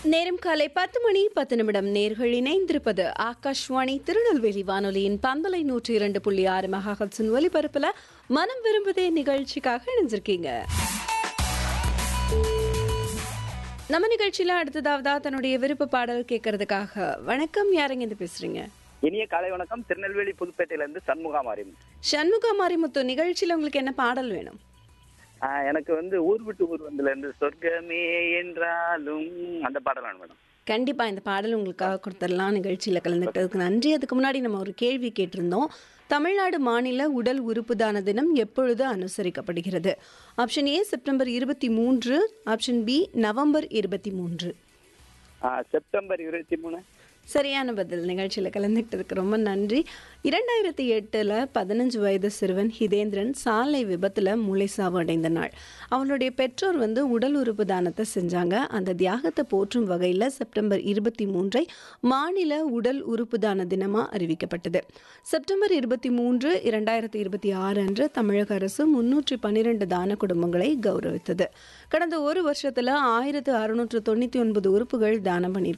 நேரம் காலை பத்து மணி பத்து நிமிடம் நேர்கள் இணைந்திருப்பது ஆகாஷ்வாணி திருநெல்வேலி வானொலியின் பந்தலை நூற்றி இரண்டு புள்ளி ஆறு மெகாஹல்ஸின் ஒலிபரப்புல மனம் விரும்புதே நிகழ்ச்சிக்காக இணைஞ்சிருக்கீங்க நம்ம நிகழ்ச்சியில அடுத்ததாவதா தன்னுடைய விருப்ப பாடல் கேட்கறதுக்காக வணக்கம் யாருங்க இது பேசுறீங்க இனிய காலை வணக்கம் திருநெல்வேலி புதுப்பேட்டையில இருந்து சண்முகா மாரியம் சண்முக மாரிமுத்து நிகழ்ச்சியில உங்களுக்கு என்ன பாடல் வேணும் ஆஹ் எனக்கு வந்து ஊர் விட்டு ஊர் வந்துல இருந்து சொர்க்கமே என்றாலும் அந்த பாடல் வேணும் மேடம் கண்டிப்பா இந்த பாடல் உங்களுக்காக கொடுத்துடலாம் நிகழ்ச்சியில கலந்துக்கிட்டதுக்கு நன்றி அதுக்கு முன்னாடி நம்ம ஒரு கேள்வி கேட்டிருந்தோம் தமிழ்நாடு மாநில உடல் உறுப்பு தான தினம் எப்பொழுது அனுசரிக்கப்படுகிறது ஆப்ஷன் ஏ செப்டம்பர் இருபத்தி மூன்று ஆப்ஷன் பி நவம்பர் இருபத்தி மூன்று ஆஹ் செப்டம்பர் இருபத்தி மூணு சரியான பதில் நிகழ்ச்சியில் கலந்துக்கிட்டதுக்கு ரொம்ப நன்றி இரண்டாயிரத்தி எட்டில் பதினஞ்சு வயது சிறுவன் ஹிதேந்திரன் சாலை விபத்தில் மூளைசாவு அடைந்த நாள் அவனுடைய பெற்றோர் வந்து உடல் உறுப்பு தானத்தை செஞ்சாங்க அந்த தியாகத்தை போற்றும் வகையில் செப்டம்பர் இருபத்தி மூன்றை மாநில உடல் உறுப்பு தான தினமாக அறிவிக்கப்பட்டது செப்டம்பர் இருபத்தி மூன்று இரண்டாயிரத்தி இருபத்தி ஆறு அன்று தமிழக அரசு முன்னூற்றி பன்னிரெண்டு தான குடும்பங்களை கௌரவித்தது கடந்த ஒரு வருஷத்தில் ஆயிரத்து அறுநூற்று தொண்ணூற்றி ஒன்பது உறுப்புகள் தானம் பண்ணியிருக்காங்க